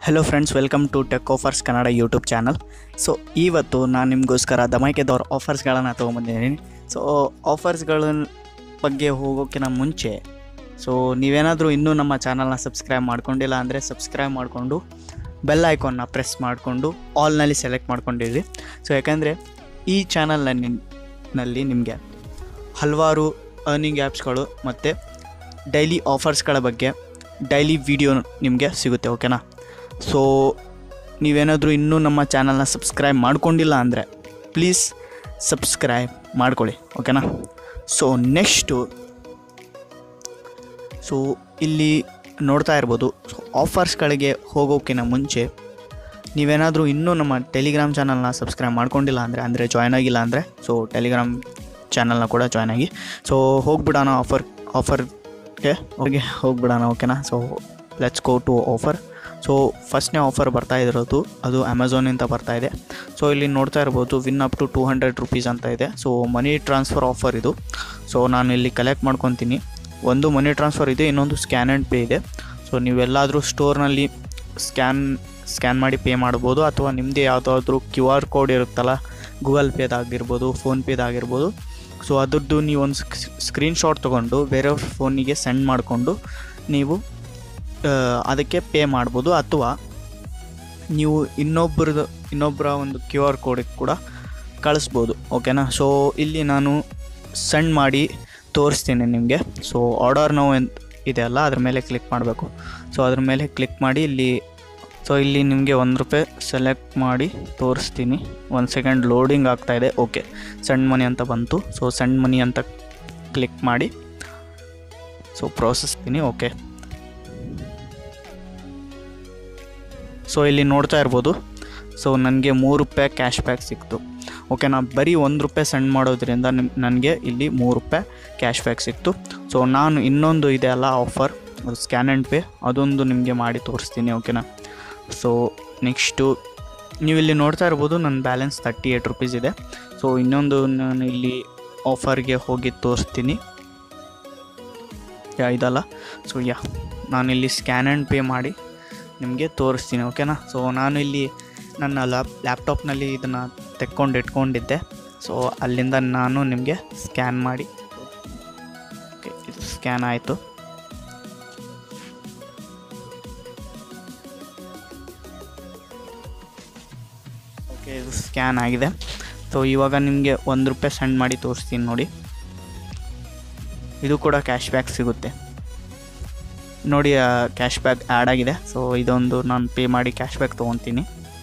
hello friends welcome to tech offers Kannada YouTube channel so ಇವತ್ತು ನಾನು ನಿಮಗೋಸ್ಕರ ಧಮಾಕೆದವ್ರ ಆಫರ್ಸ್ಗಳನ್ನು ತೊಗೊಂಬಂದಿದ್ದೀನಿ ಸೊ ಆಫರ್ಸ್ಗಳ ಬಗ್ಗೆ ಹೋಗೋಕ್ಕಿಂತ ಮುಂಚೆ ಸೊ ನೀವೇನಾದರೂ ಇನ್ನೂ ನಮ್ಮ ಚಾನಲ್ನ ಸಬ್ಸ್ಕ್ರೈಬ್ ಮಾಡ್ಕೊಂಡಿಲ್ಲ ಅಂದರೆ ಸಬ್ಸ್ಕ್ರೈಬ್ ಮಾಡಿಕೊಂಡು ಬೆಲ್ ಐಕಾನ್ನ ಪ್ರೆಸ್ ಮಾಡಿಕೊಂಡು ಆಲ್ನಲ್ಲಿ ಸೆಲೆಕ್ಟ್ ಮಾಡ್ಕೊಂಡಿರಿ ಸೊ ಯಾಕಂದರೆ ಈ ಚಾನಲ್ನಲ್ಲಿ ನಲ್ಲಿ ನಿಮಗೆ ಹಲವಾರು ಅರ್ನಿಂಗ್ ಆ್ಯಪ್ಸ್ಗಳು ಮತ್ತು ಡೈಲಿ ಆಫರ್ಸ್ಗಳ ಬಗ್ಗೆ ಡೈಲಿ ವಿಡಿಯೋ ನಿಮಗೆ ಸಿಗುತ್ತೆ ಓಕೆನಾ ಸೊ ನೀವೇನಾದರೂ ಇನ್ನೂ ನಮ್ಮ ಚಾನಲ್ನ ಸಬ್ಸ್ಕ್ರೈಬ್ ಮಾಡ್ಕೊಂಡಿಲ್ಲ ಅಂದರೆ ಪ್ಲೀಸ್ ಸಬ್ಸ್ಕ್ರೈಬ್ ಮಾಡ್ಕೊಳ್ಳಿ ಓಕೆನಾ ಸೊ ನೆಕ್ಸ್ಟು ಸೊ ಇಲ್ಲಿ ನೋಡ್ತಾ ಇರ್ಬೋದು ಸೊ ಆಫರ್ಸ್ಗಳಿಗೆ ಹೋಗೋಕ್ಕಿಂತ ಮುಂಚೆ ನೀವೇನಾದರೂ ಇನ್ನೂ ನಮ್ಮ ಟೆಲಿಗ್ರಾಮ್ ಚಾನಲ್ನ ಸಬ್ಸ್ಕ್ರೈಬ್ ಮಾಡ್ಕೊಂಡಿಲ್ಲ ಅಂದರೆ ಅಂದರೆ ಜಾಯ್ನ್ ಆಗಿಲ್ಲ ಅಂದರೆ ಸೊ ಟೆಲಿಗ್ರಾಮ್ ಚಾನಲ್ನ ಕೂಡ ಜಾಯ್ನ್ ಆಗಿ ಸೊ ಹೋಗ್ಬಿಡೋಣ ಆಫರ್ ಆಫರ್ಗೆ ಅವ್ರಿಗೆ ಹೋಗ್ಬಿಡೋಣ ಓಕೆನಾ so let's go to offer so ಫಸ್ಟ್ನೇ ಆಫರ್ ಬರ್ತಾ ಇರೋದು ಅದು ಅಮೆಝಾನಿಂದ ಬರ್ತಾ ಇದೆ ಸೊ ಇಲ್ಲಿ ನೋಡ್ತಾ ಇರ್ಬೋದು win up to two hundred rupees ಅಂತ ಇದೆ ಸೊ ಮನಿ ಟ್ರಾನ್ಸ್ಫರ್ ಆಫರ್ ಇದು ಸೊ ನಾನು ಇಲ್ಲಿ ಕಲೆಕ್ಟ್ ಮಾಡ್ಕೊತೀನಿ ಒಂದು ಮನಿ ಟ್ರಾನ್ಸ್ಫರ್ ಇದೆ ಇನ್ನೊಂದು ಸ್ಕ್ಯಾನ್ ಆ್ಯಂಡ್ ಪೇ ಇದೆ ಸೊ ನೀವೆಲ್ಲಾದರೂ ಸ್ಟೋರ್ನಲ್ಲಿ ಸ್ಕ್ಯಾನ್ ಸ್ಕ್ಯಾನ್ ಮಾಡಿ ಪೇ ಮಾಡ್ಬೋದು ಅಥವಾ ನಿಮ್ಮದೇ ಯಾವುದಾದ್ರೂ ಕ್ಯೂ ಆರ್ ಕೋಡ್ ಇರುತ್ತಲ್ಲ ಗೂಗಲ್ ಪೇದಾಗಿರ್ಬೋದು ಫೋನ್ಪೇದಾಗಿರ್ಬೋದು ಸೊ ಅದ್ರದ್ದು ನೀವು ಒಂದು ಸ್ಕ್ರೀನ್ಶಾಟ್ ತೊಗೊಂಡು ಬೇರೆಯವ್ರ ಫೋನಿಗೆ ಸೆಂಡ್ ಮಾಡಿಕೊಂಡು ನೀವು ಆ, ಅದಕ್ಕೆ ಪೇ ಮಾಡ್ಬೋದು ಅಥವಾ ನೀವು ಇನ್ನೊಬ್ಬರದ್ದು ಇನ್ನೊಬ್ಬರ ಒಂದು ಕ್ಯೂ ಆರ್ ಕೋಡಿಗೆ ಕೂಡ ಕಳಿಸ್ಬೋದು ಓಕೆನಾ ಸೊ ಇಲ್ಲಿ ನಾನು ಸೆಂಡ್ ಮಾಡಿ ತೋರಿಸ್ತೀನಿ ನಿಮಗೆ ಸೊ ಆರ್ಡರ್ ನಾವು ಎಂತ ಇದೆ ಅಲ್ಲ ಅದ್ರ ಮೇಲೆ ಕ್ಲಿಕ್ ಮಾಡಬೇಕು ಸೊ ಅದ್ರ ಮೇಲೆ ಕ್ಲಿಕ್ ಮಾಡಿ ಇಲ್ಲಿ ಸೊ ಇಲ್ಲಿ ನಿಮಗೆ ಒಂದು ರೂಪಾಯಿ ಸೆಲೆಕ್ಟ್ ಮಾಡಿ ತೋರಿಸ್ತೀನಿ ಒಂದು ಸೆಕೆಂಡ್ ಲೋಡಿಂಗ್ ಆಗ್ತಾ ಇದೆ ಓಕೆ ಸೆಂಡ್ ಮನಿ ಅಂತ ಬಂತು ಸೊ ಸೆಂಡ್ ಮನಿ ಅಂತ ಕ್ಲಿಕ್ ಮಾಡಿ ಸೊ ಪ್ರೋಸೆಸ್ತೀನಿ ಓಕೆ ಸೊ ಇಲ್ಲಿ ನೋಡ್ತಾ ಇರ್ಬೋದು ಸೊ ನನಗೆ ಮೂರು ರೂಪಾಯಿ ಕ್ಯಾಶ್ ಬ್ಯಾಕ್ ಸಿಕ್ತು ಓಕೆನಾ ಬರೀ ಒಂದು ರೂಪಾಯಿ ಸೆಂಡ್ ಮಾಡೋದ್ರಿಂದ ನಿಮ್ ನನಗೆ ಇಲ್ಲಿ ಮೂರು ರೂಪಾಯಿ ಕ್ಯಾಶ್ ಬ್ಯಾಕ್ ಸಿಕ್ತು ಸೊ ನಾನು ಇನ್ನೊಂದು ಇದೆ ಅಲ್ಲ ಆಫರ್ ಅದು ಸ್ಕ್ಯಾನ್ ಆ್ಯಂಡ್ ಪೇ ಅದೊಂದು ನಿಮಗೆ ಮಾಡಿ ತೋರಿಸ್ತೀನಿ ಓಕೆನಾ ಸೊ ನೆಕ್ಸ್ಟು ನೀವು ಇಲ್ಲಿ ನೋಡ್ತಾ ಇರ್ಬೋದು ನನ್ನ ಬ್ಯಾಲೆನ್ಸ್ ತರ್ಟಿ ಏಯ್ಟ್ ರುಪೀಸ್ ಇದೆ ಸೊ ಇನ್ನೊಂದು ನಾನು ಇಲ್ಲಿ ಆಫರ್ಗೆ ಹೋಗಿ ತೋರಿಸ್ತೀನಿ ಯಾ ಇದಲ್ಲ ಸೊ ಯಾ ನಾನಿಲ್ಲಿ ಸ್ಕ್ಯಾನ್ ಆ್ಯಂಡ್ ಪೇ ಮಾಡಿ ನಿಮಗೆ ತೋರಿಸ್ತೀನಿ ಓಕೆನಾ ಸೊ ನಾನು ಇಲ್ಲಿ ನನ್ನ ಲ್ಯಾಪ್ ಲ್ಯಾಪ್ಟಾಪ್ನಲ್ಲಿ ಇದನ್ನು ತೆಕ್ಕೊಂಡು ಇಟ್ಕೊಂಡಿದ್ದೆ ಸೊ ಅಲ್ಲಿಂದ ನಾನು ನಿಮಗೆ ಸ್ಕ್ಯಾನ್ ಮಾಡಿ ಓಕೆ ಇದು ಸ್ಕ್ಯಾನ್ ಆಯಿತು ಓಕೆ ಇದು ಸ್ಕ್ಯಾನ್ ಆಗಿದೆ ಸೊ ಇವಾಗ ನಿಮಗೆ ಒಂದು ರೂಪಾಯಿ ಸೆಂಡ್ ಮಾಡಿ ತೋರಿಸ್ತೀನಿ ನೋಡಿ ಇದು ಕೂಡ ಕ್ಯಾಶ್ ಬ್ಯಾಕ್ ಸಿಗುತ್ತೆ ನೋಡಿ ಕ್ಯಾಶ್ ಬ್ಯಾಕ್ ಆ್ಯಡ್ ಆಗಿದೆ ಸೊ ಇದೊಂದು ನಾನು ಪೇ ಮಾಡಿ ಕ್ಯಾಶ್ ಬ್ಯಾಕ್ ತೊಗೊತೀನಿ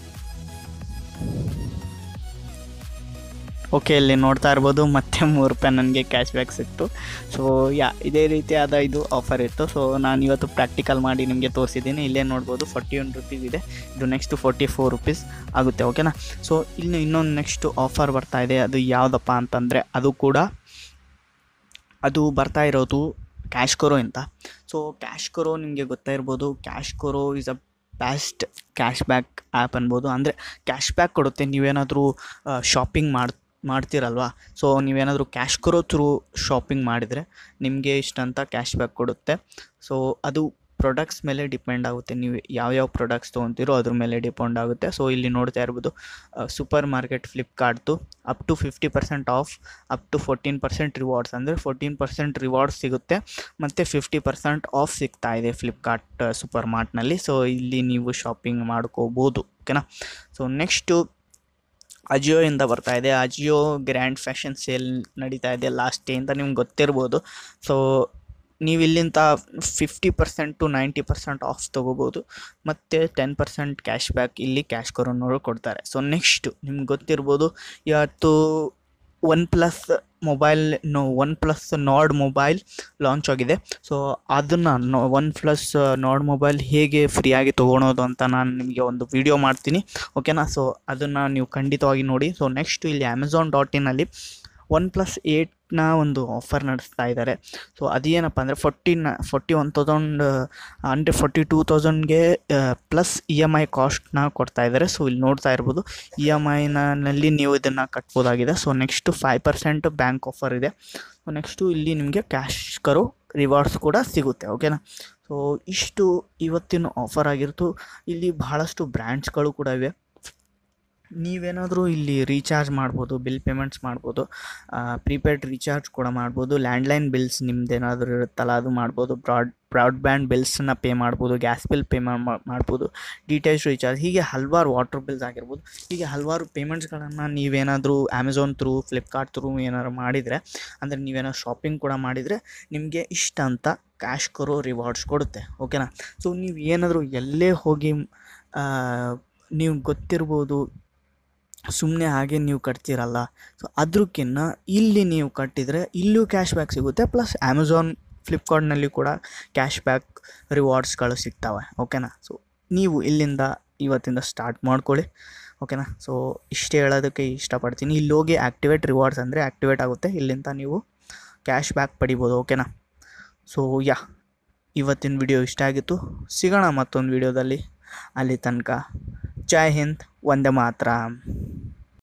ಓಕೆ ಇಲ್ಲಿ ನೋಡ್ತಾ ಇರ್ಬೋದು ಮತ್ತೆ ಮೂರು ರೂಪಾಯಿ ನನಗೆ ಕ್ಯಾಶ್ ಬ್ಯಾಕ್ ಸಿಕ್ತು ಸೊ ಯಾ ಇದೇ ರೀತಿಯಾದ ಇದು ಆಫರ್ ಇತ್ತು ಸೊ ನಾನು ಇವತ್ತು ಪ್ರಾಕ್ಟಿಕಲ್ ಮಾಡಿ ನಿಮಗೆ ತೋರಿಸಿದ್ದೀನಿ ಇಲ್ಲೇ ನೋಡ್ಬೋದು ಫಾರ್ಟಿ ಒನ್ ರುಪೀಸ್ ಇದೆ ಇದು ನೆಕ್ಸ್ಟ್ ಫೋರ್ಟಿ ಫೋರ್ ರುಪೀಸ್ ಆಗುತ್ತೆ ಓಕೆನಾ ಸೊ ಇನ್ನು ಇನ್ನೊಂದು ನೆಕ್ಸ್ಟ್ ಆಫರ್ ಬರ್ತಾ ಇದೆ ಅದು ಯಾವುದಪ್ಪ ಅಂತಂದರೆ ಅದು ಕೂಡ ಅದು ಬರ್ತಾ ಇರೋದು ಕ್ಯಾಶ್ ಕೊರೋ ಅಂತ ಸೊ ಕ್ಯಾಶ್ ಕೊರೋ ನಿಮಗೆ ಗೊತ್ತಾ ಇರ್ಬೋದು cash Karo is a best cash back app ಅನ್ಬೋದು ಅಂದರೆ ಕ್ಯಾಶ್ ಬ್ಯಾಕ್ ಕೊಡುತ್ತೆ ನೀವೇನಾದರೂ ಶಾಪಿಂಗ್ ಮಾಡಿ ಮಾಡ್ತೀರಲ್ವಾ ಸೊ ನೀವೇನಾದರೂ ಕ್ಯಾಶ್ ಕೊರೋ ಥ್ರೂ ಶಾಪಿಂಗ್ ಮಾಡಿದರೆ ನಿಮಗೆ ಇಷ್ಟಂತ ಕ್ಯಾಶ್ ಬ್ಯಾಕ್ ಕೊಡುತ್ತೆ ಸೊ ಅದು ಪ್ರಾಡಕ್ಟ್ಸ್ ಮೇಲೆ ಡಿಪೆಂಡ್ ಆಗುತ್ತೆ ನೀವು ಯಾವ್ಯಾವ ಪ್ರಾಡಕ್ಟ್ಸ್ ತೊಗೊತೀರೋ ಅದ್ರ ಮೇಲೆ ಡಿಪೆಂಡ್ ಆಗುತ್ತೆ ಸೊ ಇಲ್ಲಿ ನೋಡ್ತಾ ಇರ್ಬೋದು ಸೂಪರ್ ಮಾರ್ಕೆಟ್ ಫ್ಲಿಪ್ಕಾರ್ಟ್ದು up to fifty percent off up to fourteen percent rewards ಅಂದರೆ ಫೋರ್ಟೀನ್ ಪರ್ಸೆಂಟ್ ರಿವಾರ್ಡ್ಸ್ ಸಿಗುತ್ತೆ ಮತ್ತು ಫಿಫ್ಟಿ ಪರ್ಸೆಂಟ್ ಆಫ್ ಸಿಗ್ತಾ ಇದೆ ಫ್ಲಿಪ್ಕಾರ್ಟ್ ಸೂಪರ್ ಮಾರ್ಟ್ನಲ್ಲಿ ಸೊ ಇಲ್ಲಿ ನೀವು ಶಾಪಿಂಗ್ ಮಾಡ್ಕೋಬೋದು ಓಕೆನಾ ಸೊ ನೆಕ್ಸ್ಟು ಅಜಿಯೋಯಿಂದ ಬರ್ತಾ ಇದೆ ಅಜಿಯೋ ಗ್ರ್ಯಾಂಡ್ ಫ್ಯಾಷನ್ ಸೇಲ್ ನಡೀತಾ ಇದೆ ಲಾಸ್ಟ್ ಡೇ ಅಂತ ನಿಮ್ಗೆ ಗೊತ್ತಿರ್ಬೋದು ಸೊ ನೀವು ಇಲ್ಲಿಂದ fifty percent to ninety percent off ತೊಗೋಬೋದು ಮತ್ತು ಟೆನ್ ಪರ್ಸೆಂಟ್ ಕ್ಯಾಶ್ ಬ್ಯಾಕ್ ಇಲ್ಲಿ ಕ್ಯಾಶ್ ಕೊರೋನವರು ಕೊಡ್ತಾರೆ ಸೊ ನೆಕ್ಸ್ಟು ನಿಮ್ಗೆ ಗೊತ್ತಿರ್ಬೋದು ಇವತ್ತು one plus mobile no one plus Nord mobile launch ಆಗಿದೆ ಸೊ ಅದನ್ನು no one plus Nord mobile ಹೇಗೆ ಫ್ರೀಯಾಗಿ ತೊಗೊಳೋದು ಅಂತ ನಾನು ನಿಮಗೆ ಒಂದು ವಿಡಿಯೋ ಮಾಡ್ತೀನಿ ಓಕೆನಾ ಸೊ ಅದನ್ನು ನೀವು ಖಂಡಿತವಾಗಿ ನೋಡಿ ಸೊ ನೆಕ್ಸ್ಟ್ ಇಲ್ಲಿ ಅಮೆಝಾನ್ ಡಾಟ್ ಇನ್ನಲ್ಲಿ ಒನ್ ಪ್ಲಸ್ ಏಯ್ಟ್ನ ಒಂದು ಆಫರ್ ನಡೆಸ್ತಾ ಇದ್ದಾರೆ ಸೊ ಅದೇನಪ್ಪ ಅಂದರೆ ಫೋರ್ಟಿನ್ ಫೋರ್ಟಿ ಒನ್ ತೌಸಂಡ್ ಅಂದರೆ ಫೋರ್ಟಿ ಟೂ ತೌಸಂಡ್ಗೆ ಪ್ಲಸ್ ಇ ಎಮ್ ಐ ಕಾಸ್ಟ್ನ ಕೊಡ್ತಾ ಇದ್ದಾರೆ ಸೊ ಇಲ್ಲಿ ನೋಡ್ತಾ ಇರ್ಬೋದು ಇ ಎಮ್ ಐನಲ್ಲಿ ನೀವು ಇದನ್ನು ಕಟ್ಬೋದಾಗಿದೆ so next five percent bank offer ಇದೆ ಸೊ ನೆಕ್ಸ್ಟು ಇಲ್ಲಿ ನಿಮಗೆ ಕ್ಯಾಶ್ ಕರೋ ರಿವಾರ್ಡ್ಸ್ ಕೂಡ ಸಿಗುತ್ತೆ ಓಕೆನಾ ಸೊ ಇಷ್ಟು ಇವತ್ತಿನ ಆಫರ್ ಆಗಿರ್ತು ಇಲ್ಲಿ ಬಹಳಷ್ಟು ಬ್ರ್ಯಾಂಡ್ಸ್ಗಳು ಕೂಡ ಇವೆ ನೀವೇನಾದರೂ ಇಲ್ಲಿ ರೀಚಾರ್ಜ್ ಮಾಡ್ಬೋದು ಬಿಲ್ ಪೇಮೆಂಟ್ಸ್ ಮಾಡ್ಬೋದು ಪ್ರೀಪೇಯ್ಡ್ ರೀಚಾರ್ಜ್ ಕೂಡ ಮಾಡ್ಬೋದು ಲ್ಯಾಂಡ್ಲೈನ್ ಬಿಲ್ಸ್ ನಿಮ್ದೇನಾದರೂ ಇರುತ್ತಲ್ಲ ಅದು ಮಾಡ್ಬೋದು ಬ್ರಾಡ್ ಬ್ರಾಡ್ಬ್ಯಾಂಡ್ ಬಿಲ್ಸನ್ನ ಪೇ ಮಾಡ್ಬೋದು ಗ್ಯಾಸ್ ಬಿಲ್ ಪೇ ಮಾಡ್ಬೋದು ಡಿ ಟಿ ಎಚ್ ರೀಚಾರ್ಜ್ ಹೀಗೆ ಹಲವಾರು ವಾಟರ್ ಬಿಲ್ಸ್ ಆಗಿರ್ಬೋದು ಹೀಗೆ ಹಲವಾರು ಪೇಮೆಂಟ್ಸ್ಗಳನ್ನು ನೀವೇನಾದರೂ ಅಮೆಝಾನ್ ಥ್ರೂ ಫ್ಲಿಪ್ಕಾರ್ಟ್ ಥ್ರೂ ಏನಾದ್ರು ಮಾಡಿದರೆ ಅಂದರೆ ನೀವೇನಾದ್ರು ಶಾಪಿಂಗ್ ಕೂಡ ಮಾಡಿದರೆ ನಿಮಗೆ ಇಷ್ಟ ಅಂತ ಕ್ಯಾಶ್ ಕರೋ ರಿವಾರ್ಡ್ಸ್ ಕೊಡುತ್ತೆ ಓಕೆನಾ ಸೊ ನೀವು ಏನಾದರೂ ಎಲ್ಲೇ ಹೋಗಿ ಆ, ನೀವು ಗೊತ್ತಿರ್ಬೋದು ಸುಮ್ಮನೆ ಹಾಗೆ ನೀವು ಕಟ್ತಿರಲ್ಲ ಸೊ ಅದಕ್ಕಿಂತ ಇಲ್ಲಿ ನೀವು ಕಟ್ಟಿದರೆ ಇಲ್ಲೂ ಕ್ಯಾಶ್ ಬ್ಯಾಕ್ ಸಿಗುತ್ತೆ ಪ್ಲಸ್ ಅಮೆಝಾನ್ ಫ್ಲಿಪ್ಕಾರ್ಟ್ನಲ್ಲಿ ಕೂಡ ಕ್ಯಾಶ್ ಬ್ಯಾಕ್ ರಿವಾರ್ಡ್ಸ್ಗಳು ಸಿಗ್ತವೆ ಓಕೆನಾ ಸೊ ನೀವು ಇಲ್ಲಿಂದ ಇವತ್ತಿಂದ ಸ್ಟಾರ್ಟ್ ಮಾಡ್ಕೊಳ್ಳಿ ಓಕೆನಾ ಸೊ ಇಷ್ಟೇ ಹೇಳೋದಕ್ಕೆ ಇಷ್ಟಪಡ್ತೀನಿ ಇಲ್ಲಿ ಹೋಗಿ ಆ್ಯಕ್ಟಿವೇಟ್ ರಿವಾರ್ಡ್ಸ್ ಅಂದರೆ ಆ್ಯಕ್ಟಿವೇಟ್ ಆಗುತ್ತೆ ಇಲ್ಲಿಂದ ನೀವು ಕ್ಯಾಶ್ ಬ್ಯಾಕ್ ಪಡಿಬೋದು ಓಕೆನಾ ಸೊ ಯಾ ಇವತ್ತಿನ ವಿಡಿಯೋ ಇಷ್ಟ ಆಗಿತ್ತು ಸಿಗೋಣ ಮತ್ತೊಂದು ವಿಡಿಯೋದಲ್ಲಿ ಅಲ್ಲಿ ತನಕ ಜೈ ಹಿಂದ್ ವಂದೇ ಮಾತರಂ